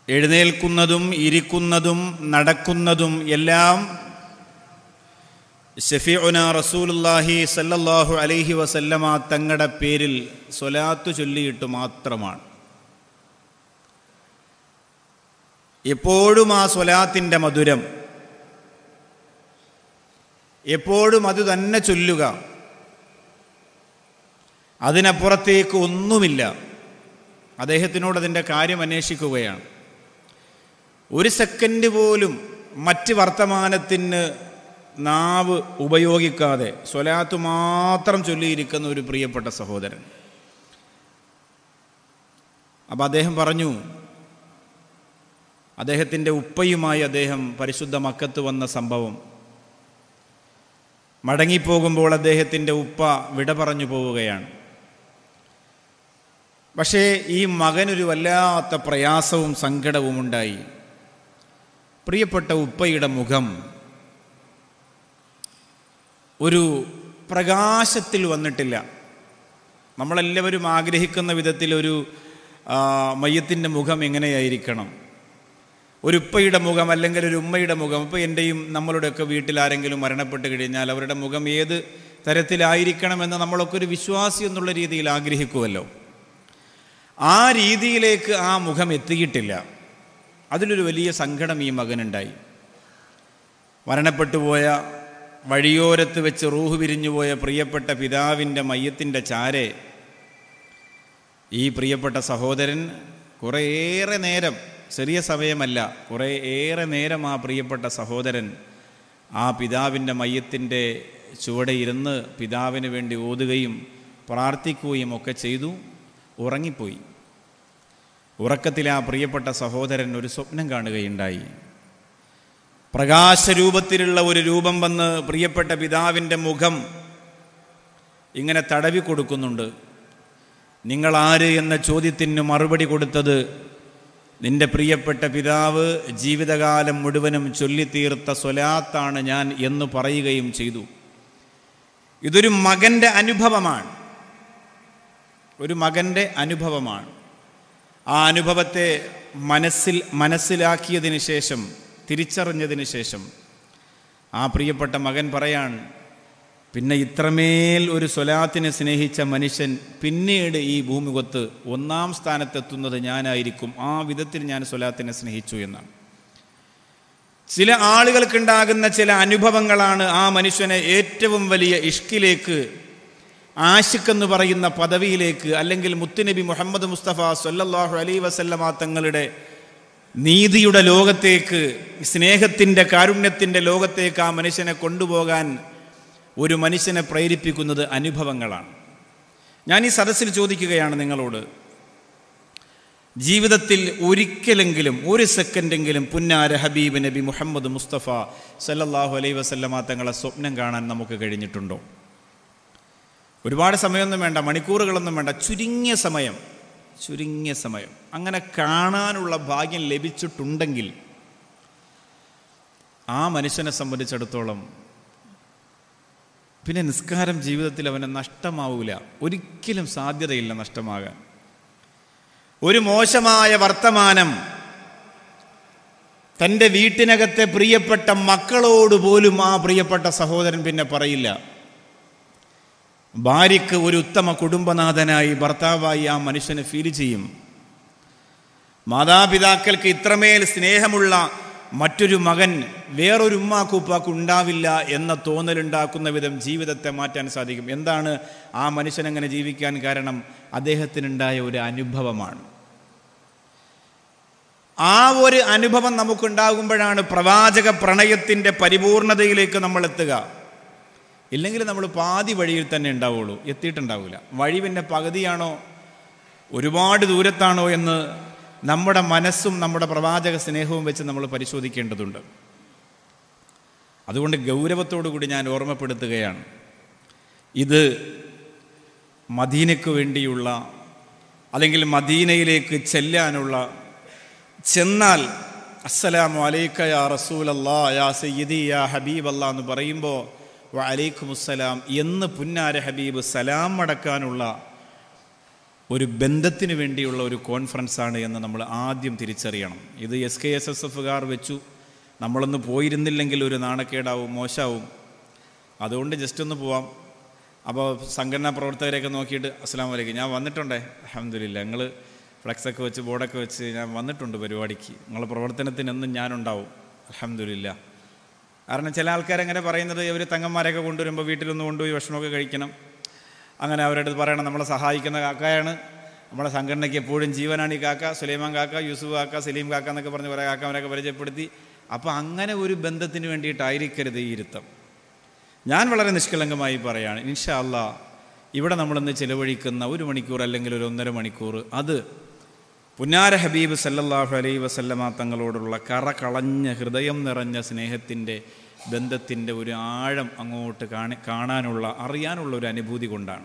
എഴുന്നേൽക്കുന്നതും ഇരിക്കുന്നതും നടക്കുന്നതും എല്ലാം ഷഫീഉന റസൂലുല്ലാഹി സല്ലല്ലാഹു അലൈഹി വസല്ലമ തങ്ങളുടെ പേരിൽ സ്വലാത്തു ചൊല്ലിയിട്ട് മാത്രമാണ് എപ്പോഴും ആ സ്വലാത്തിൻ്റെ മധുരം എപ്പോഴും അത് തന്നെ ചൊല്ലുക അതിനപ്പുറത്തേക്ക് ഒന്നുമില്ല അദ്ദേഹത്തിനോട് അതിൻ്റെ കാര്യം അന്വേഷിക്കുകയാണ് ഒരു സെക്കൻഡ് പോലും മറ്റ് വർത്തമാനത്തിന് നാവ് ഉപയോഗിക്കാതെ സ്വലാത്ത് മാത്രം ചൊല്ലിയിരിക്കുന്ന ഒരു പ്രിയപ്പെട്ട സഹോദരൻ അപ്പം അദ്ദേഹം പറഞ്ഞു അദ്ദേഹത്തിൻ്റെ ഉപ്പയുമായി അദ്ദേഹം പരിശുദ്ധ മക്കത്ത് വന്ന സംഭവം മടങ്ങിപ്പോകുമ്പോൾ അദ്ദേഹത്തിൻ്റെ ഉപ്പ വിട പറഞ്ഞു പോവുകയാണ് പക്ഷേ ഈ മകനൊരു വല്ലാത്ത പ്രയാസവും സങ്കടവും ഉണ്ടായി പ്രിയപ്പെട്ട ഉപ്പയുടെ മുഖം ഒരു പ്രകാശത്തിൽ വന്നിട്ടില്ല നമ്മളെല്ലാവരും ആഗ്രഹിക്കുന്ന വിധത്തിൽ ഒരു മയ്യത്തിൻ്റെ മുഖം എങ്ങനെയായിരിക്കണം ഒരു ഉപ്പയുടെ മുഖം അല്ലെങ്കിൽ ഒരു ഉമ്മയുടെ മുഖം ഇപ്പോൾ എൻ്റെയും നമ്മളുടെയൊക്കെ വീട്ടിൽ ആരെങ്കിലും മരണപ്പെട്ട് കഴിഞ്ഞാൽ അവരുടെ മുഖം ഏത് തരത്തിലായിരിക്കണമെന്ന് നമ്മളൊക്കെ ഒരു വിശ്വാസി എന്നുള്ള രീതിയിൽ ആഗ്രഹിക്കുമല്ലോ ആ രീതിയിലേക്ക് ആ മുഖം എത്തിയിട്ടില്ല അതിലൊരു വലിയ സങ്കടം ഈ മകനുണ്ടായി മരണപ്പെട്ടു പോയ വഴിയോരത്ത് വെച്ച് റൂഹ് പിരിഞ്ഞുപോയ പ്രിയപ്പെട്ട പിതാവിൻ്റെ മയ്യത്തിൻ്റെ ചാരെ ഈ പ്രിയപ്പെട്ട സഹോദരൻ കുറേയേറെ നേരം ചെറിയ സമയമല്ല കുറേ ഏറെ നേരം ആ പ്രിയപ്പെട്ട സഹോദരൻ ആ പിതാവിൻ്റെ മയ്യത്തിൻ്റെ ചുവടെ ഇരുന്ന് പിതാവിന് വേണ്ടി ഓതുകയും പ്രാർത്ഥിക്കുകയും ഒക്കെ ചെയ്തു ഉറങ്ങിപ്പോയി ഉറക്കത്തിൽ ആ പ്രിയപ്പെട്ട സഹോദരൻ ഒരു സ്വപ്നം കാണുകയുണ്ടായി പ്രകാശരൂപത്തിലുള്ള ഒരു രൂപം വന്ന് പ്രിയപ്പെട്ട പിതാവിൻ്റെ മുഖം ഇങ്ങനെ തടവി കൊടുക്കുന്നുണ്ട് നിങ്ങൾ ആര് എന്ന ചോദ്യത്തിന് മറുപടി കൊടുത്തത് നിന്റെ പ്രിയപ്പെട്ട പിതാവ് ജീവിതകാലം മുഴുവനും ചൊല്ലിത്തീർത്ത സ്വലാത്താണ് ഞാൻ എന്ന് പറയുകയും ചെയ്തു ഇതൊരു മകൻ്റെ അനുഭവമാണ് ഒരു മകൻ്റെ അനുഭവമാണ് ആ അനുഭവത്തെ മനസ്സിൽ മനസ്സിലാക്കിയതിന് ശേഷം തിരിച്ചറിഞ്ഞതിന് ശേഷം ആ പ്രിയപ്പെട്ട മകൻ പറയാൻ പിന്നെ ഇത്രമേൽ ഒരു സ്വലാത്തിനെ സ്നേഹിച്ച മനുഷ്യൻ പിന്നീട് ഈ ഭൂമികൊത്ത് ഒന്നാം സ്ഥാനത്തെത്തുന്നത് ഞാനായിരിക്കും ആ വിധത്തിൽ ഞാൻ സ്വലാത്തിനെ സ്നേഹിച്ചു എന്നാണ് ചില ആളുകൾക്കുണ്ടാകുന്ന ചില അനുഭവങ്ങളാണ് ആ മനുഷ്യനെ ഏറ്റവും വലിയ ഇഷ്കിലേക്ക് ആഷിഖ് പറയുന്ന പദവിയിലേക്ക് അല്ലെങ്കിൽ മുത്തുനബി മുഹമ്മദ് മുസ്തഫ സല്ലല്ലാഹു അലൈ വസല്ലമ തങ്ങളുടെ നീതിയുടെ ലോകത്തേക്ക് സ്നേഹത്തിൻ്റെ കാരുണ്യത്തിൻ്റെ ലോകത്തേക്ക് ആ മനുഷ്യനെ കൊണ്ടുപോകാൻ ഒരു മനുഷ്യനെ പ്രേരിപ്പിക്കുന്നത് അനുഭവങ്ങളാണ് ഞാൻ ഈ സദസ്സിൽ ചോദിക്കുകയാണ് നിങ്ങളോട് ജീവിതത്തിൽ ഒരിക്കലെങ്കിലും ഒരു സെക്കൻഡെങ്കിലും പുന്നാര ഹബീബ് നബി മുഹമ്മദ് മുസ്തഫ സല്ലല്ലാഹു അലൈ വസല്ലമ തങ്ങളെ സ്വപ്നം കാണാൻ നമുക്ക് കഴിഞ്ഞിട്ടുണ്ടോ ഒരുപാട് സമയമൊന്നും വേണ്ട മണിക്കൂറുകളൊന്നും വേണ്ട ചുരുങ്ങിയ സമയം ചുരുങ്ങിയ സമയം അങ്ങനെ കാണാനുള്ള ഭാഗ്യം ലഭിച്ചിട്ടുണ്ടെങ്കിൽ ആ മനുഷ്യനെ സംബന്ധിച്ചിടത്തോളം പിന്നെ നിസ്കാരം ജീവിതത്തിൽ അവന് നഷ്ടമാവൂല ഒരിക്കലും സാധ്യതയില്ല നഷ്ടമാകാൻ ഒരു മോശമായ വർത്തമാനം തൻ്റെ വീട്ടിനകത്തെ പ്രിയപ്പെട്ട മക്കളോട് പോലും ആ പ്രിയപ്പെട്ട സഹോദരൻ പിന്നെ പറയില്ല ഭാര്യയ്ക്ക് ഒരു ഉത്തമ കുടുംബനാഥനായി ഭർത്താവായി ആ മനുഷ്യന് ഫീൽ ചെയ്യും മാതാപിതാക്കൾക്ക് ഇത്രമേൽ സ്നേഹമുള്ള മറ്റൊരു മകൻ വേറൊരു ഉമ്മാക്കുപ്പാക്ക് ഉണ്ടാവില്ല എന്ന തോന്നലുണ്ടാക്കുന്ന വിധം ജീവിതത്തെ മാറ്റാൻ സാധിക്കും എന്താണ് ആ മനുഷ്യനങ്ങനെ ജീവിക്കാൻ കാരണം അദ്ദേഹത്തിനുണ്ടായ ഒരു അനുഭവമാണ് ആ ഒരു അനുഭവം നമുക്കുണ്ടാകുമ്പോഴാണ് പ്രവാചക പ്രണയത്തിൻ്റെ പരിപൂർണതയിലേക്ക് നമ്മൾ എത്തുക ഇല്ലെങ്കിൽ നമ്മൾ പാതി വഴിയിൽ തന്നെ ഉണ്ടാവുള്ളൂ എത്തിയിട്ടുണ്ടാവില്ല വഴി പിന്നെ പകുതിയാണോ ഒരുപാട് ദൂരത്താണോ എന്ന് നമ്മുടെ മനസ്സും നമ്മുടെ പ്രവാചക സ്നേഹവും വെച്ച് നമ്മൾ പരിശോധിക്കേണ്ടതുണ്ട് അതുകൊണ്ട് ഗൗരവത്തോടു കൂടി ഞാൻ ഓർമ്മപ്പെടുത്തുകയാണ് ഇത് മദീനയ്ക്ക് വേണ്ടിയുള്ള അല്ലെങ്കിൽ മദീനയിലേക്ക് ചെല്ലാനുള്ള ചെന്നാൽ അസ്സലാമു അലൈക്ക യാ റസൂലല്ലാ യാ സയ്യിദി യാ ഹബീബ് അല്ലാ എന്ന് പറയുമ്പോൾ വലൈക്കുമുസ്സലാം എന്ന് പുന്നാര ഹബീബ് സലാം അടക്കാനുള്ള ഒരു ബന്ധത്തിന് വേണ്ടിയുള്ള ഒരു കോൺഫറൻസാണ് എന്ന് നമ്മൾ ആദ്യം തിരിച്ചറിയണം ഇത് എസ് കെ എസ് എസ് എഫുകാർ വെച്ചു നമ്മളൊന്ന് പോയിരുന്നില്ലെങ്കിൽ ഒരു നാണക്കേടാവും മോശമാവും അതുകൊണ്ട് ജസ്റ്റ് ഒന്ന് പോവാം അപ്പോൾ സംഘടനാ പ്രവർത്തകരെയൊക്കെ നോക്കിയിട്ട് അസ്സാം വലൈക്കും ഞാൻ വന്നിട്ടുണ്ടേ അഹമ്മദില്ല ഞങ്ങൾ ഫ്ലക്സൊക്കെ വെച്ച് ബോർഡൊക്കെ വെച്ച് ഞാൻ വന്നിട്ടുണ്ട് പരിപാടിക്ക് നിങ്ങളുടെ പ്രവർത്തനത്തിന് എന്നും ഞാനുണ്ടാവും അലഹമില്ല കാരണം ചില ആൾക്കാരങ്ങനെ പറയുന്നത് ഇവർ തങ്ങന്മാരെയൊക്കെ കൊണ്ടുവരുമ്പോൾ വീട്ടിലൊന്ന് കൊണ്ടുപോയി ഭക്ഷണമൊക്കെ കഴിക്കണം അങ്ങനെ അവരുടെ അടുത്ത് പറയണം നമ്മളെ സഹായിക്കുന്ന കാക്കയാണ് നമ്മളെ സംഘടനയ്ക്ക് എപ്പോഴും ജീവനാണ് ഈ കാക്ക സുലൈമാൻ കാക്ക യൂസുഫ് കാക്ക സലീം കാക്ക എന്നൊക്കെ പറഞ്ഞ് കുറേ കാക്കമാരൊക്കെ പരിചയപ്പെടുത്തി അപ്പോൾ അങ്ങനെ ഒരു ബന്ധത്തിന് വേണ്ടിയിട്ടായിരിക്കരുത് ഈ ഇരുത്തം ഞാൻ വളരെ നിഷ്കളങ്കമായി പറയാണ് ഇൻഷാ അല്ലാ ഇവിടെ നമ്മളിന്ന് ചിലവഴിക്കുന്ന ഒരു മണിക്കൂർ അല്ലെങ്കിൽ ഒരു ഒന്നര മണിക്കൂർ അത് പുന്നാര ഹബീബ് സല്ലല്ലാഹു അലൈഹി വസല്ലമ തങ്ങളോടുള്ള കറ കളഞ്ഞ ഹൃദയം നിറഞ്ഞ സ്നേഹത്തിൻ്റെ ബന്ധത്തിൻ്റെ ഒരു ആഴം അങ്ങോട്ട് കാണി കാണാനുള്ള അറിയാനുള്ള ഒരു അനുഭൂതി കൊണ്ടാണ്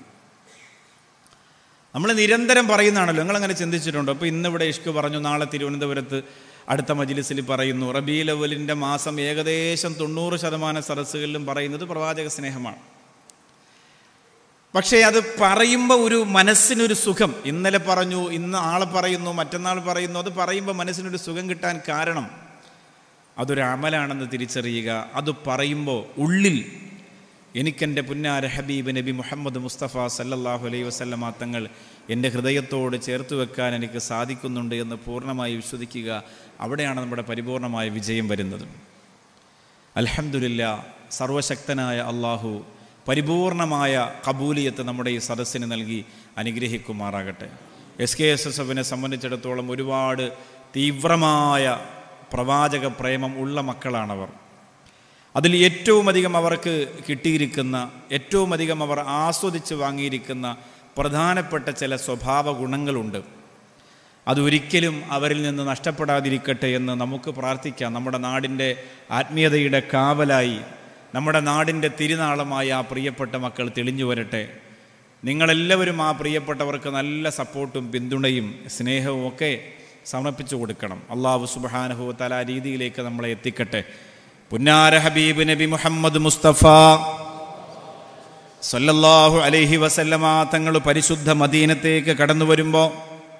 നമ്മൾ നിരന്തരം പറയുന്നതാണല്ലോ നിങ്ങളങ്ങനെ ചിന്തിച്ചിട്ടുണ്ടോ അപ്പോൾ ഇന്നിവിടെ ഇഷ്ക് പറഞ്ഞു നാളെ തിരുവനന്തപുരത്ത് അടുത്ത മജിലിസിൽ പറയുന്നു റബീൽ അവലിൻ്റെ മാസം ഏകദേശം തൊണ്ണൂറ് ശതമാനം സദസ്സുകളിലും പറയുന്നത് പ്രവാചക സ്നേഹമാണ് പക്ഷേ അത് പറയുമ്പോൾ ഒരു മനസ്സിനൊരു സുഖം ഇന്നലെ പറഞ്ഞു ഇന്ന് ആളെ പറയുന്നു മറ്റന്നാൾ പറയുന്നു അത് പറയുമ്പോൾ മനസ്സിനൊരു സുഖം കിട്ടാൻ കാരണം അതൊരു അമലാണെന്ന് തിരിച്ചറിയുക അത് പറയുമ്പോൾ ഉള്ളിൽ എനിക്കെൻ്റെ പുന്നാര ഹബീബ് നബി മുഹമ്മദ് മുസ്തഫ സല്ലല്ലാഹു അലൈഹി വസല്ലമ തങ്ങൾ എൻ്റെ ഹൃദയത്തോട് ചേർത്ത് വെക്കാൻ എനിക്ക് സാധിക്കുന്നുണ്ട് എന്ന് പൂർണ്ണമായി വിശ്വസിക്കുക അവിടെയാണ് നമ്മുടെ പരിപൂർണമായ വിജയം വരുന്നത് അൽഹംദുലില്ല സർവശക്തനായ അള്ളാഹു പരിപൂർണമായ കബൂലിയത്ത് നമ്മുടെ ഈ സദസ്സിന് നൽകി അനുഗ്രഹിക്കുമാറാകട്ടെ എസ് കെ എസ് എസ് എഫിനെ സംബന്ധിച്ചിടത്തോളം ഒരുപാട് തീവ്രമായ പ്രവാചക പ്രേമം ഉള്ള മക്കളാണവർ അതിൽ ഏറ്റവും അധികം അവർക്ക് കിട്ടിയിരിക്കുന്ന ഏറ്റവും അധികം അവർ ആസ്വദിച്ച് വാങ്ങിയിരിക്കുന്ന പ്രധാനപ്പെട്ട ചില സ്വഭാവ ഗുണങ്ങളുണ്ട് അതൊരിക്കലും അവരിൽ നിന്ന് നഷ്ടപ്പെടാതിരിക്കട്ടെ എന്ന് നമുക്ക് പ്രാർത്ഥിക്കാം നമ്മുടെ നാടിൻ്റെ ആത്മീയതയുടെ കാവലായി നമ്മുടെ നാടിൻ്റെ തിരുനാളമായ ആ പ്രിയപ്പെട്ട മക്കൾ തെളിഞ്ഞു വരട്ടെ നിങ്ങളെല്ലാവരും ആ പ്രിയപ്പെട്ടവർക്ക് നല്ല സപ്പോർട്ടും പിന്തുണയും സ്നേഹവും ഒക്കെ സമർപ്പിച്ചു കൊടുക്കണം അള്ളാഹു സുബാനഹു തല രീതിയിലേക്ക് നമ്മളെ എത്തിക്കട്ടെ പുന്നാര ഹബീബ് നബി മുഹമ്മദ് മുസ്തഫ സല്ലല്ലാഹു അലൈഹി വസല്ലമ തങ്ങൾ പരിശുദ്ധ മദീനത്തേക്ക് കടന്നു വരുമ്പോൾ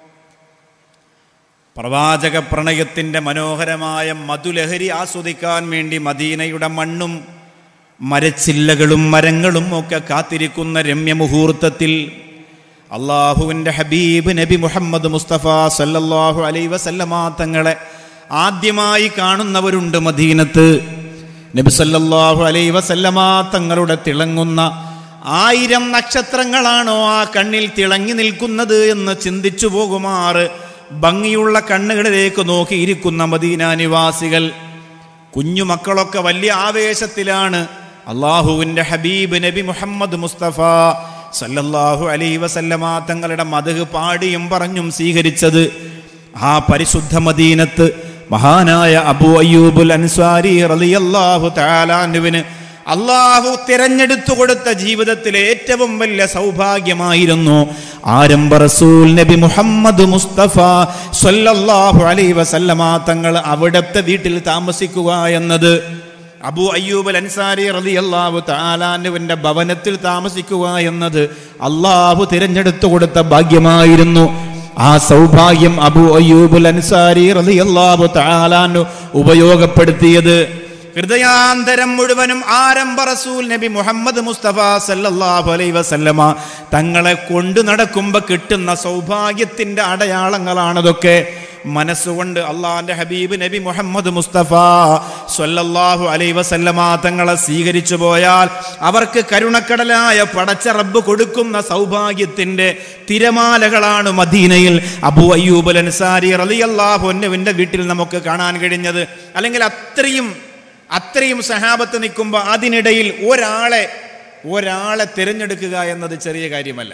പ്രവാചക പ്രണയത്തിൻ്റെ മനോഹരമായ മധുലഹരി ആസ്വദിക്കാൻ വേണ്ടി മദീനയുടെ മണ്ണും മരച്ചില്ലകളും മരങ്ങളും ഒക്കെ കാത്തിരിക്കുന്ന രമ്യമുഹൂർത്തത്തിൽ അള്ളാഹുവിൻ്റെ ഹബീബ് നബി മുഹമ്മദ് മുസ്തഫ സല്ലല്ലാഹു അലൈ വസല്ലമ തങ്ങളെ ആദ്യമായി കാണുന്നവരുണ്ട് മദീനത്ത് നബി സല്ലല്ലാഹു അലൈ വസല്ലമ തങ്ങളുടെ തിളങ്ങുന്ന ആയിരം നക്ഷത്രങ്ങളാണോ ആ കണ്ണിൽ തിളങ്ങി നിൽക്കുന്നത് എന്ന് ചിന്തിച്ചു പോകുമാറ് ഭംഗിയുള്ള കണ്ണുകളിലേക്ക് നോക്കിയിരിക്കുന്ന മദീന നിവാസികൾ കുഞ്ഞുമക്കളൊക്കെ വലിയ ആവേശത്തിലാണ് അള്ളാഹുവിൻ്റെ ഹബീബ് നബി മുഹമ്മദ് മുസ്തഫ സല്ലല്ലാഹു അലൈ വസല്ലമ തങ്ങളുടെ മതഹ് പാടിയും പറഞ്ഞും സ്വീകരിച്ചത് ആ പരിശുദ്ധ മദീനത്ത് മഹാനായ അബു അയ്യൂബുൽ അൻസ്വാരി റളിയല്ലാഹു തആലാനുവിന് അള്ളാഹു തിരഞ്ഞെടുത്തു കൊടുത്ത ജീവിതത്തിലെ ഏറ്റവും വലിയ സൗഭാഗ്യമായിരുന്നു ആരംഭ റസൂൽ നബി മുഹമ്മദ് മുസ്തഫ സല്ലല്ലാഹു അലൈഹി വസല്ലമ തങ്ങൾ അവിടുത്തെ വീട്ടിൽ താമസിക്കുക എന്നത് അബു അയ്യൂബ് അൻസാരി റളിയല്ലാഹു തആലാനുവിന്റെ ഭവനത്തിൽ താമസിക്കുക എന്നത് അള്ളാഹു തിരഞ്ഞെടുത്തു കൊടുത്ത ഭാഗ്യമായിരുന്നു ആ സൗഭാഗ്യം അബു അയ്യൂബുൽ അൻസാരി റളിയല്ലാഹു തആലാനു ഉപയോഗപ്പെടുത്തിയത് ഹൃദയാന്തരം മുഴുവനും ആരംഭ റസൂൽ നബി മുഹമ്മദ് മുസ്തഫ സല്ലല്ലാഹു അലൈഹി വസല്ലമ തങ്ങളെ കൊണ്ടു നടക്കുമ്പോൾ കിട്ടുന്ന സൗഭാഗ്യത്തിന്റെ അടയാളങ്ങളാണതൊക്കെ മനസ്സുകൊണ്ട് അള്ളാന്റെ ഹബീബ് നബി മുഹമ്മദ് മുസ്തഫ സല്ലല്ലാഹു അലൈഹി വസല്ലമ തങ്ങളെ സ്വീകരിച്ചു പോയാൽ അവർക്ക് കരുണക്കടലായ പടച്ച റബ്ബ് കൊടുക്കുന്ന സൗഭാഗ്യത്തിന്റെ തിരമാലകളാണ് മദീനയിൽ അബു അയ്യൂബ് അൽ അൻസാരി റളിയല്ലാഹു അൻഹുവിന്റെ വീട്ടിൽ നമുക്ക് കാണാൻ കഴിഞ്ഞത് അല്ലെങ്കിൽ അത്രയും അത്രയും സഹാബത്ത് നിൽക്കുമ്പോൾ അതിനിടയിൽ ഒരാളെ ഒരാളെ തിരഞ്ഞെടുക്കുക എന്നത് ചെറിയ കാര്യമല്ല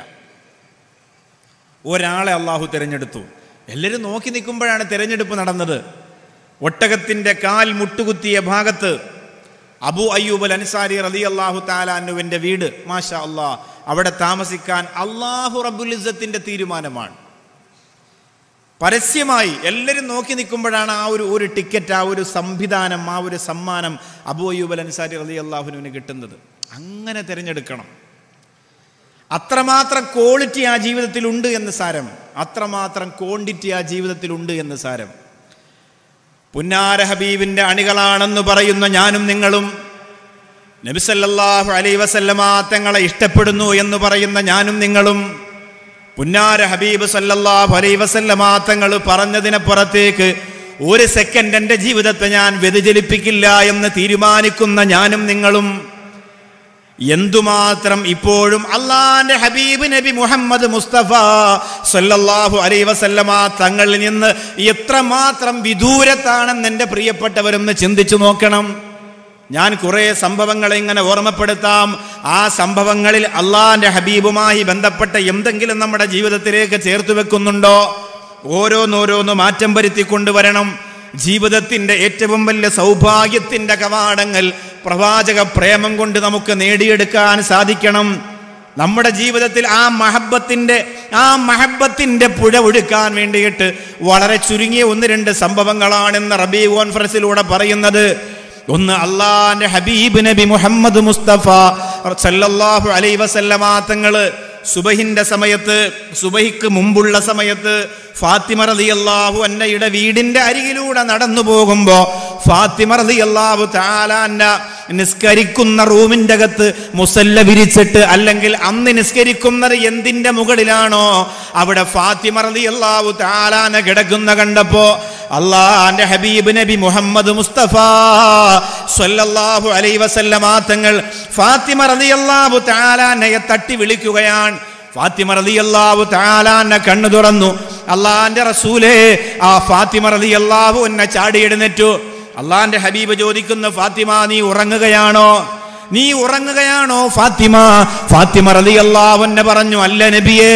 ഒരാളെ അള്ളാഹു തിരഞ്ഞെടുത്തു എല്ലാവരും നോക്കി നിൽക്കുമ്പോഴാണ് തിരഞ്ഞെടുപ്പ് നടന്നത് ഒട്ടകത്തിൻ്റെ കാൽ മുട്ടുകുത്തിയ ഭാഗത്ത് അബു അയ്യൂബ് അൽ അൻസാരി റലി അള്ളാഹു താലാനുവിൻ്റെ വീട് മാഷാ അള്ളാ അവിടെ താമസിക്കാൻ അള്ളാഹു റബുൽ ഇസ്സത്തിൻ്റെ തീരുമാനമാണ് പരസ്യമായി എല്ലാവരും നോക്കി നിൽക്കുമ്പോഴാണ് ആ ഒരു ഒരു ടിക്കറ്റ് ആ ഒരു സംവിധാനം ആ ഒരു സമ്മാനം അബു അയ്യൂബ് അൽ അൻസാരി റലി അള്ളാഹുനുവിന് കിട്ടുന്നത് അങ്ങനെ തിരഞ്ഞെടുക്കണം അത്രമാത്രം ക്വാളിറ്റി ആ ജീവിതത്തിലുണ്ട് എന്ന് സാരം അത്രമാത്രം ക്വാണ്ടിറ്റി ആ ജീവിതത്തിലുണ്ട് എന്ന് സാരം പുന്നാര ഹബീബിന്റെ അണികളാണെന്ന് പറയുന്ന ഞാനും നിങ്ങളും നബിസല്ലാഹു അലൈ വസല്ലമ തങ്ങളെ ഇഷ്ടപ്പെടുന്നു എന്ന് പറയുന്ന ഞാനും നിങ്ങളും പുന്നാര ഹബീബ് സല്ലല്ലാഹു അലൈ വസല്ലമ തങ്ങൾ പറഞ്ഞതിന് പുറത്തേക്ക് ഒരു സെക്കൻഡ് എൻ്റെ ജീവിതത്തെ ഞാൻ വ്യതിചലിപ്പിക്കില്ല എന്ന് തീരുമാനിക്കുന്ന ഞാനും നിങ്ങളും എന്തുമാത്രം ഇപ്പോഴും അള്ളാന്റെ ഹബീബ് നബി മുഹമ്മദ് മുസ്തഫ സല്ലല്ലാഹു അലൈ വസല്ലമ തങ്ങളിൽ നിന്ന് എത്രമാത്രം വിദൂരത്താണെന്ന് എൻ്റെ പ്രിയപ്പെട്ടവരൊന്ന് ചിന്തിച്ചു നോക്കണം ഞാൻ കുറേ സംഭവങ്ങളെ ഇങ്ങനെ ഓർമ്മപ്പെടുത്താം ആ സംഭവങ്ങളിൽ അള്ളാന്റെ ഹബീബുമായി ബന്ധപ്പെട്ട എന്തെങ്കിലും നമ്മുടെ ജീവിതത്തിലേക്ക് ചേർത്ത് വെക്കുന്നുണ്ടോ ഓരോന്നോരോന്ന് മാറ്റം വരുത്തി കൊണ്ടുവരണം ജീവിതത്തിന്റെ ഏറ്റവും വലിയ സൗഭാഗ്യത്തിന്റെ കവാടങ്ങൾ പ്രവാചക പ്രേമം കൊണ്ട് നമുക്ക് നേടിയെടുക്കാൻ സാധിക്കണം നമ്മുടെ ജീവിതത്തിൽ ആ മഹബത്തിന്റെ ആ മഹബത്തിന്റെ പുഴ ഒഴുക്കാൻ വേണ്ടിയിട്ട് വളരെ ചുരുങ്ങിയ ഒന്ന് രണ്ട് സംഭവങ്ങളാണെന്ന് റബി കോൺഫറൻസിലൂടെ പറയുന്നത് ഒന്ന് അള്ളാന്റെ ഹബീബ് നബി മുഹമ്മദ് മുസ്തഫ സല്ലല്ലാഹു അലൈ വസല്ലമ തങ്ങള് സുബഹിന്റെ സമയത്ത് സുബഹിക്ക് മുമ്പുള്ള സമയത്ത് ഫാത്തിമ റളിയല്ലാഹു അന്നയുടെ വീടിന്റെ അരികിലൂടെ നടന്നു പോകുമ്പോ ഫാത്തിമ റളിയല്ലാഹു തആലാന്റെ നിസ്കരിക്കുന്ന റൂമിന്റെ അകത്ത് മുസല്ല വിരിച്ചിട്ട് അല്ലെങ്കിൽ അന്ന് നിസ്കരിക്കുന്നത് എന്തിന്റെ മുകളിലാണോ അവിടെ ഫാത്തിമ റളിയല്ലാഹു തആലാനെ കിടക്കുന്ന കണ്ടപ്പോ അള്ളാന്റെ ഹബീബ് നബി മുഹമ്മദ് മുസ്തഫ സല്ലല്ലാഹു അലൈഹി വസല്ലമ തങ്ങൾ ഫാത്തിമ റളിയല്ലാഹു തആലാനെ തട്ടി വിളിക്കുകയാണ് ഫാത്തിമ റളിയല്ലാഹു തആലാനെ കണ്ണു തുറന്നു അള്ളാന്റെ റസൂലേ ആ ഫാത്തിമ റളിയല്ലാഹു എന്നെ ചാടി എഴുന്നേറ്റു അള്ളാന്റെ ഹബീബ് ചോദിക്കുന്നു ഫാത്തിമ നീ ഉറങ്ങുകയാണോ നീ ഉറങ്ങുകയാണോ ഫാത്തിമ ഫാത്തിമ റളിയല്ലാഹു എന്നെ പറഞ്ഞു അല്ല നബിയേ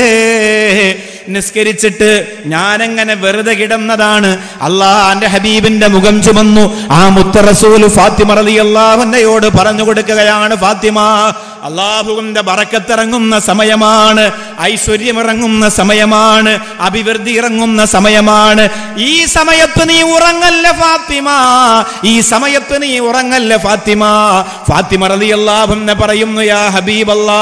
നിസ്കരിച്ചിട്ട് ഞാനെങ്ങനെ വെറുതെ കിടന്നതാണ് അള്ളാന്റെ ഹബീബിന്റെ മുഖം ചുമന്നു ആ മുത്ത റസൂല് ഫാത്തിമ റളിയല്ലാഹുന്നയോട് പറഞ്ഞു കൊടുക്കുകയാണ് ഫാത്തിമ അള്ളാഹുവിന്റെ ബറക്കത്തിറങ്ങുന്ന സമയമാണ് ഐശ്വര്യമിറങ്ങുന്ന സമയമാണ് അഭിവൃദ്ധി ഇറങ്ങുന്ന സമയമാണ് ഈ സമയത്ത് നീ ഉറങ്ങല്ല ഫാത്തിമ ഈ സമയത്ത് നീ ഉറങ്ങല്ല ഫാത്തിമ ഫാത്തിമ റളിയല്ലാഹുന്ന പറയുന്നു യാ ഹബീബല്ലാ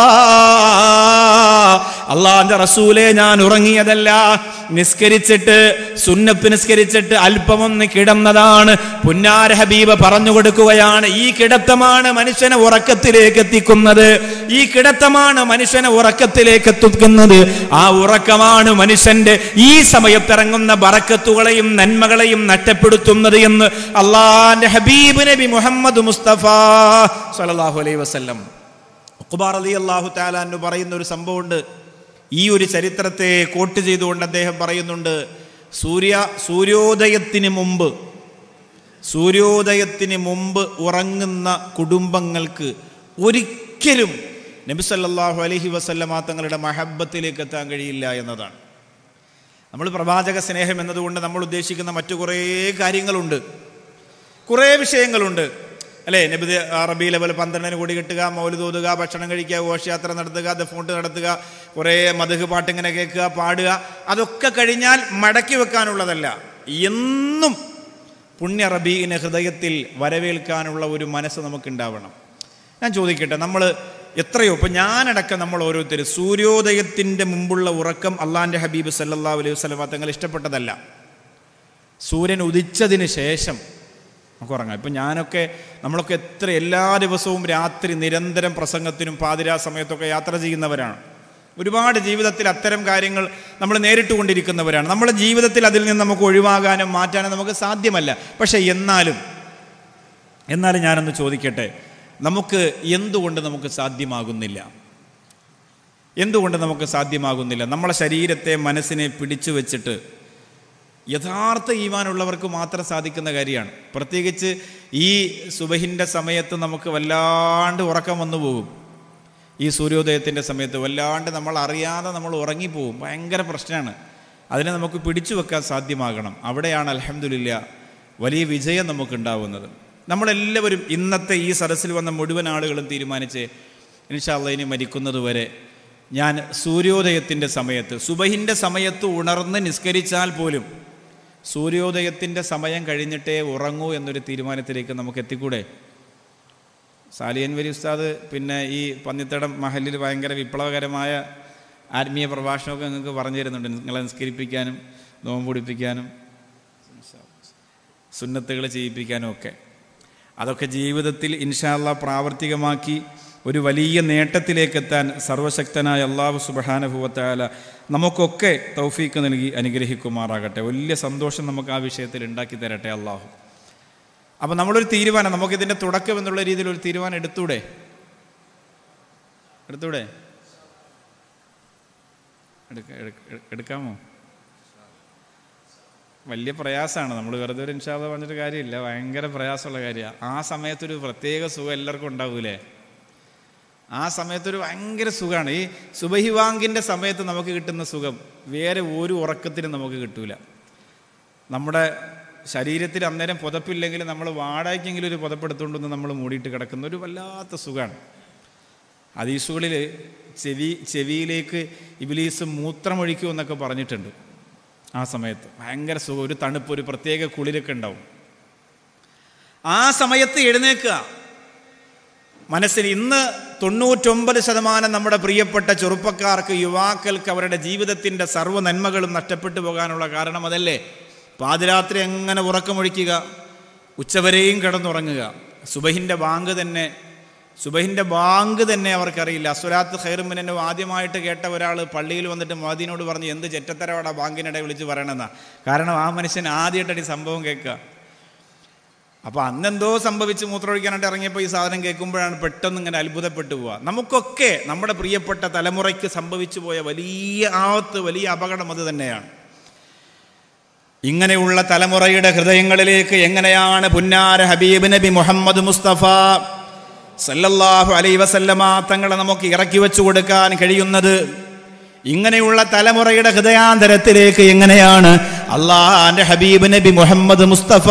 അള്ളാന്റെ റസൂലെ ഞാൻ ഉറങ്ങിയതല്ല നിസ്കരിച്ചിട്ട് സുന്നത്ത് നിസ്കരിച്ചിട്ട് അല്പമൊന്ന് കിടന്നതാണ് പുന്നാര ഹബീബ് പറഞ്ഞു കൊടുക്കുകയാണ് ഈ കിടത്തമാണ് മനുഷ്യനെ ഉറക്കത്തിലേക്ക് എത്തിക്കുന്നത് ഈ കിടത്തമാണ് മനുഷ്യനെ ഉറക്കത്തിലേക്ക് എത്തിക്കുന്നത് ആ ഉറക്കമാണ് മനുഷ്യന്റെ ഈ സമയത്തിറങ്ങുന്ന ബറക്കത്തുകളെയും നന്മകളെയും നഷ്ടപ്പെടുത്തുന്നത് എന്ന് അള്ളാന്റെ ഹബീബ് നബി മുഹമ്മദ് മുസ്തഫ സല്ലല്ലാഹു അലൈഹി വസല്ലം ഉഖ്ബാർ അലി അള്ളാഹു താലാന്ന് പറയുന്ന ഒരു സംഭവമുണ്ട് ഈ ഒരു ചരിത്രത്തെ കോട്ട് ചെയ്തുകൊണ്ട് അദ്ദേഹം പറയുന്നുണ്ട് സൂര്യ സൂര്യോദയത്തിന് മുമ്പ് സൂര്യോദയത്തിന് മുമ്പ് ഉറങ്ങുന്ന കുടുംബങ്ങൾക്ക് ഒരിക്കലും നബി സല്ലല്ലാഹു അലൈഹി വസല്ലമ തങ്ങളുടെ മഹബത്തിലേക്ക് എത്താൻ കഴിയില്ല എന്നതാണ് നമ്മൾ പ്രവാചക സ്നേഹം എന്നതുകൊണ്ട് നമ്മൾ ഉദ്ദേശിക്കുന്ന മറ്റു കുറേ കാര്യങ്ങളുണ്ട് കുറേ വിഷയങ്ങളുണ്ട് അല്ലേ നബി അറബി ലെവൽ പന്ത്രണ്ടിന് കൂടി കിട്ടുക മൗല് തോതുക ഭക്ഷണം കഴിക്കുക ഘോഷയാത്ര നടത്തുക ദഫോണ്ട് നടത്തുക കുറേ മധുഹ് പാട്ട് ഇങ്ങനെ കേൾക്കുക പാടുക അതൊക്കെ കഴിഞ്ഞാൽ മടക്കി വെക്കാനുള്ളതല്ല എന്നും പുണ്യ റബീനെ ഹൃദയത്തിൽ വരവേൽക്കാനുള്ള ഒരു മനസ്സ് നമുക്കുണ്ടാവണം ഞാൻ ചോദിക്കട്ടെ നമ്മൾ എത്രയോ ഇപ്പം ഞാനടക്കം നമ്മൾ ഓരോരുത്തർ സൂര്യോദയത്തിൻ്റെ മുമ്പുള്ള ഉറക്കം അള്ളാൻ്റെ ഹബീബ് സല്ലാ അലൈഹി വസ്ലമ തങ്ങൾ ഇഷ്ടപ്പെട്ടതല്ല സൂര്യൻ ഉദിച്ചതിന് ശേഷം നമുക്ക് ഉറങ്ങാം ഇപ്പം ഞാനൊക്കെ നമ്മളൊക്കെ എത്ര എല്ലാ ദിവസവും രാത്രി നിരന്തരം പ്രസംഗത്തിനും പാതിരാ സമയത്തൊക്കെ യാത്ര ചെയ്യുന്നവരാണ് ഒരുപാട് ജീവിതത്തിൽ അത്തരം കാര്യങ്ങൾ നമ്മൾ നേരിട്ട് കൊണ്ടിരിക്കുന്നവരാണ് നമ്മുടെ ജീവിതത്തിൽ അതിൽ നിന്ന് നമുക്ക് ഒഴിവാകാനും മാറ്റാനും നമുക്ക് സാധ്യമല്ല പക്ഷേ എന്നാലും എന്നാലും ഞാനൊന്ന് ചോദിക്കട്ടെ നമുക്ക് എന്തുകൊണ്ട് നമുക്ക് സാധ്യമാകുന്നില്ല എന്തുകൊണ്ട് നമുക്ക് സാധ്യമാകുന്നില്ല നമ്മളെ ശരീരത്തെ മനസ്സിനെ പിടിച്ചു വെച്ചിട്ട് യഥാർത്ഥ ഈമാനുള്ളവർക്ക് മാത്രം സാധിക്കുന്ന കാര്യമാണ് പ്രത്യേകിച്ച് ഈ സുബഹിൻ്റെ സമയത്ത് നമുക്ക് വല്ലാണ്ട് ഉറക്കം വന്നു പോകും ഈ സൂര്യോദയത്തിൻ്റെ സമയത്ത് വല്ലാണ്ട് നമ്മൾ അറിയാതെ നമ്മൾ ഉറങ്ങിപ്പോവും ഭയങ്കര പ്രശ്നമാണ് അതിനെ നമുക്ക് പിടിച്ചു വെക്കാൻ സാധ്യമാകണം അവിടെയാണ് അലഹമില്ല വലിയ വിജയം നമുക്കുണ്ടാവുന്നത് നമ്മളെല്ലാവരും ഇന്നത്തെ ഈ സദസ്സിൽ വന്ന മുഴുവൻ ആളുകളും തീരുമാനിച്ച് ഇൻഷാല്ല ഇനി മരിക്കുന്നത് വരെ ഞാൻ സൂര്യോദയത്തിൻ്റെ സമയത്ത് സുബഹിൻ്റെ സമയത്ത് ഉണർന്ന് നിസ്കരിച്ചാൽ പോലും സൂര്യോദയത്തിൻ്റെ സമയം കഴിഞ്ഞിട്ടേ ഉറങ്ങൂ എന്നൊരു തീരുമാനത്തിലേക്ക് നമുക്ക് എത്തിക്കൂടെ സാലിയൻവരി ഉസ്താദ് പിന്നെ ഈ പന്നിത്തടം മഹലിൽ ഭയങ്കര വിപ്ലവകരമായ ആത്മീയ പ്രഭാഷണമൊക്കെ നിങ്ങൾക്ക് പറഞ്ഞു തരുന്നുണ്ട് നിങ്ങളെ നിസ്കരിപ്പിക്കാനും നോമ്പ് പിടിപ്പിക്കാനും സുന്നത്തുകൾ ചെയ്യിപ്പിക്കാനും ഒക്കെ അതൊക്കെ ജീവിതത്തിൽ ഇൻഷാല്ല പ്രാവർത്തികമാക്കി ഒരു വലിയ നേട്ടത്തിലേക്കെത്താൻ സർവശക്തനായ അള്ളാഹു സുബഹാനുഭവത്തായ നമുക്കൊക്കെ തൗഫീക്ക് നൽകി അനുഗ്രഹിക്കുമാറാകട്ടെ വലിയ സന്തോഷം നമുക്ക് ആ വിഷയത്തിൽ ഉണ്ടാക്കി തരട്ടെ അള്ളാഹു അപ്പം നമ്മളൊരു തീരുമാനം നമുക്കിതിൻ്റെ തുടക്കം എന്നുള്ള രീതിയിൽ ഒരു തീരുമാനം എടുത്തൂടെ എടുത്തൂടെ എടുക്ക എടുക്ക- എടുക്കാമോ വലിയ പ്രയാസമാണ് നമ്മൾ വെറുതെ ഒരു ഇൻഷാദ പറഞ്ഞിട്ട് കാര്യമില്ല ഭയങ്കര പ്രയാസമുള്ള കാര്യമാണ് ആ സമയത്തൊരു പ്രത്യേക സുഖം എല്ലാവർക്കും ഉണ്ടാവൂലേ ആ സമയത്തൊരു ഭയങ്കര സുഖമാണ് ഈ സുബഹിവാങ്കിൻ്റെ സമയത്ത് നമുക്ക് കിട്ടുന്ന സുഖം വേറെ ഒരു ഉറക്കത്തിനും നമുക്ക് കിട്ടൂല നമ്മുടെ ശരീരത്തിൽ അന്നേരം പുതപ്പില്ലെങ്കിൽ നമ്മൾ വാടകയ്ക്കെങ്കിലും ഒരു പുതപ്പെടുത്തുകൊണ്ടൊന്ന് നമ്മൾ മൂടിയിട്ട് കിടക്കുന്ന ഒരു വല്ലാത്ത സുഖമാണ് ഹദീസുകളിൽ ചെവി ചെവിയിലേക്ക് ഇബിലീസ് മൂത്രമൊഴിക്കും എന്നൊക്കെ പറഞ്ഞിട്ടുണ്ട് ആ സമയത്ത് ഭയങ്കര സുഖം ഒരു തണുപ്പ് ഒരു പ്രത്യേക കുളിരൊക്കെ ഉണ്ടാവും ആ സമയത്ത് എഴുന്നേക്കുക മനസ്സിൽ ഇന്ന് തൊണ്ണൂറ്റൊമ്പത് ശതമാനം നമ്മുടെ പ്രിയപ്പെട്ട ചെറുപ്പക്കാർക്ക് യുവാക്കൾക്ക് അവരുടെ ജീവിതത്തിൻ്റെ സർവ്വ നന്മകളും നഷ്ടപ്പെട്ടു പോകാനുള്ള കാരണം അതല്ലേ പാതിരാത്രി എങ്ങനെ ഉറക്കമൊഴിക്കുക ഉച്ചവരെയും കിടന്നുറങ്ങുക സുബഹിൻ്റെ ബാങ്ക് തന്നെ സുബഹിൻ്റെ ബാങ്ക് തന്നെ അവർക്കറിയില്ല അസുരാത്ത് ഖൈറുമിനെ ആദ്യമായിട്ട് കേട്ട ഒരാൾ പള്ളിയിൽ വന്നിട്ട് മോദിനോട് പറഞ്ഞ് എന്ത് ചെറ്റത്തരവാടാ ബാങ്കിനിടെ വിളിച്ച് പറയണമെന്നാ കാരണം ആ മനുഷ്യൻ ആദ്യമായിട്ടാണ് ഈ സംഭവം കേൾക്കുക അപ്പോൾ അന്നെന്തോ സംഭവിച്ച് മൂത്രമൊഴിക്കാനായിട്ട് ഇറങ്ങിയപ്പോൾ ഈ സാധനം കേൾക്കുമ്പോഴാണ് പെട്ടെന്ന് ഇങ്ങനെ അത്ഭുതപ്പെട്ടു പോവുക നമുക്കൊക്കെ നമ്മുടെ പ്രിയപ്പെട്ട തലമുറയ്ക്ക് സംഭവിച്ചു പോയ വലിയ ആവത്ത് വലിയ അപകടം അത് തന്നെയാണ് ഇങ്ങനെയുള്ള തലമുറയുടെ ഹൃദയങ്ങളിലേക്ക് എങ്ങനെയാണ് പുന്നാര ഹബീബ് നബി മുഹമ്മദ് മുസ്തഫ സല്ലല്ലാഹു അലൈ വസല്ലമ തങ്ങളെ നമുക്ക് ഇറക്കി വെച്ചു കൊടുക്കാൻ കഴിയുന്നത് ഇങ്ങനെയുള്ള തലമുറയുടെ ഹൃദയാന്തരത്തിലേക്ക് എങ്ങനെയാണ് അള്ളാഹാന്റെ ഹബീബ് നബി മുഹമ്മദ് മുസ്തഫ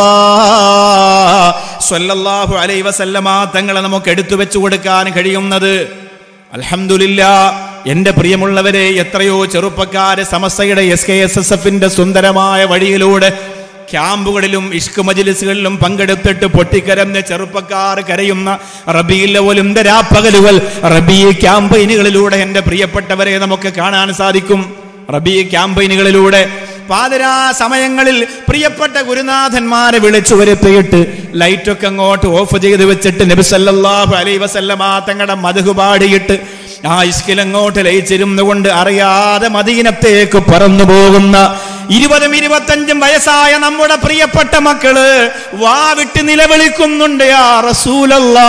സല്ലല്ലാഹു അലൈ വസല്ലമ തങ്ങളെ നമുക്ക് എടുത്തു വെച്ചു കൊടുക്കാൻ കഴിയുന്നത് അൽഹംദുലില്ല എന്റെ പ്രിയമുള്ളവരെ എത്രയോ ചെറുപ്പക്കാര് സമസ്തയുടെ എസ് കെ എസ് എസ് എഫിന്റെ സുന്ദരമായ വഴിയിലൂടെ ക്യാമ്പുകളിലും ഇഷ്ക് മജിലിസുകളിലും പങ്കെടുത്തിട്ട് പൊട്ടിക്കരഞ്ഞ ചെറുപ്പക്കാർ കരയുന്ന റബിയിലും രാപ്പകലുകൾ റബി ക്യാമ്പയിനുകളിലൂടെ എൻ്റെ പ്രിയപ്പെട്ടവരെ നമുക്ക് കാണാൻ സാധിക്കും റബി ക്യാമ്പയിനുകളിലൂടെ പാതിരാ സമയങ്ങളിൽ പ്രിയപ്പെട്ട ഗുരുനാഥന്മാരെ വിളിച്ചു വരുത്തിയിട്ട് ലൈറ്റൊക്കെ അങ്ങോട്ട് ഓഫ് ചെയ്ത് വെച്ചിട്ട് നബിസല്ലാഹു അലൈ വസല്ലമ തങ്ങളുടെ മധു പാടിയിട്ട് ആ ഇസ്കിലങ്ങോട്ട് ലയിച്ചിരുന്നു കൊണ്ട് അറിയാതെ മദീനത്തേക്ക് പറന്നു പോകുന്ന ഇരുപതും ഇരുപത്തഞ്ചും വയസ്സായ നമ്മുടെ പ്രിയപ്പെട്ട മക്കള് വാ വിട്ട് നിലവിളിക്കുന്നുണ്ട് യാ റസൂലല്ലാ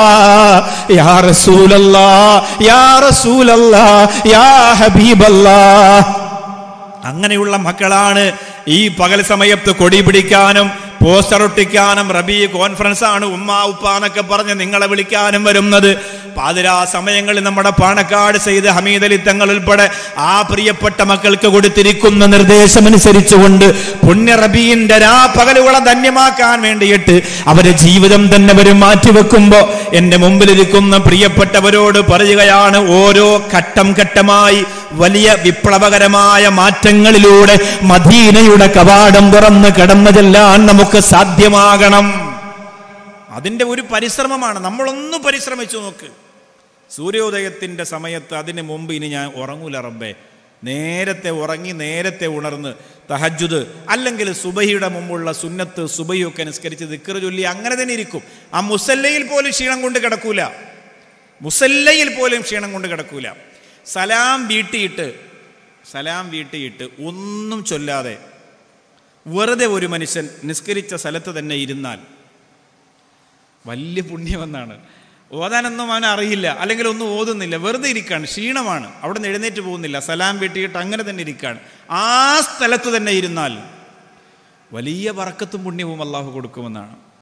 യാ റസൂലല്ലാ യാ റസൂലല്ലാ യാ ഹബീബല്ലാ അങ്ങനെയുള്ള മക്കളാണ് ഈ പകൽ സമയത്ത് കൊടി പിടിക്കാനും പോസ്റ്റർ ഒട്ടിക്കാനും റബി കോൺഫറൻസ് ആണ് ഉമ്മ ഉപ്പ എന്നൊക്കെ പറഞ്ഞ് നിങ്ങളെ വിളിക്കാനും വരുന്നത് പാതിരാ സമയങ്ങളിൽ നമ്മുടെ പാണക്കാട് ചെയ്ത് ഹമീദ് അലി തങ്ങൾ ഉൾപ്പെടെ ആ പ്രിയപ്പെട്ട മക്കൾക്ക് കൊടുത്തിരിക്കുന്ന നിർദ്ദേശമനുസരിച്ചുകൊണ്ട് പുണ്യ റബീന്റെ രാ പകലുകളെ ധന്യമാക്കാൻ വേണ്ടിയിട്ട് അവരെ ജീവിതം തന്നെ അവർ മാറ്റിവെക്കുമ്പോ എന്റെ മുമ്പിലിരിക്കുന്ന പ്രിയപ്പെട്ടവരോട് പറയുകയാണ് ഓരോ ഘട്ടം ഘട്ടമായി വലിയ വിപ്ലവകരമായ മാറ്റങ്ങളിലൂടെ മദീനയുടെ കവാടം തുറന്ന് കടന്നു ചെല്ലാൻ നമുക്ക് സാധ്യമാകണം അതിൻ്റെ ഒരു പരിശ്രമമാണ് നമ്മളൊന്ന് പരിശ്രമിച്ചു നോക്ക് സൂര്യോദയത്തിൻ്റെ സമയത്ത് അതിന് മുമ്പ് ഇനി ഞാൻ ഉറങ്ങൂല റബ്ബേ നേരത്തെ ഉറങ്ങി നേരത്തെ ഉണർന്ന് തഹജുദ് അല്ലെങ്കിൽ സുബഹിയുടെ മുമ്പുള്ള സുന്നത്ത് സുബഹിയൊക്കെ അനുസ്കരിച്ച് ദിക്കറ് ചൊല്ലി അങ്ങനെ തന്നെ ഇരിക്കും ആ മുസല്ലയിൽ പോലും ക്ഷീണം കൊണ്ട് കിടക്കൂല മുസല്ലയിൽ പോലും ക്ഷീണം കൊണ്ട് കിടക്കൂല സലാം വീട്ടിയിട്ട് സലാം വീട്ടിയിട്ട് ഒന്നും ചൊല്ലാതെ വെറുതെ ഒരു മനുഷ്യൻ നിസ്കരിച്ച സ്ഥലത്ത് തന്നെ ഇരുന്നാൽ വലിയ പുണ്യമെന്നാണ് ഓതാനൊന്നും അവൻ അറിയില്ല അല്ലെങ്കിൽ ഒന്നും ഓതുന്നില്ല വെറുതെ ഇരിക്കുകയാണ് ക്ഷീണമാണ് അവിടെ നിന്ന് എഴുന്നേറ്റ് പോകുന്നില്ല സലാം വീട്ടിയിട്ട് അങ്ങനെ തന്നെ ഇരിക്കുകയാണ് ആ സ്ഥലത്ത് തന്നെ ഇരുന്നാൽ വലിയ വറക്കത്തും പുണ്യവും അള്ളാഹു കൊടുക്കുമെന്നാണ്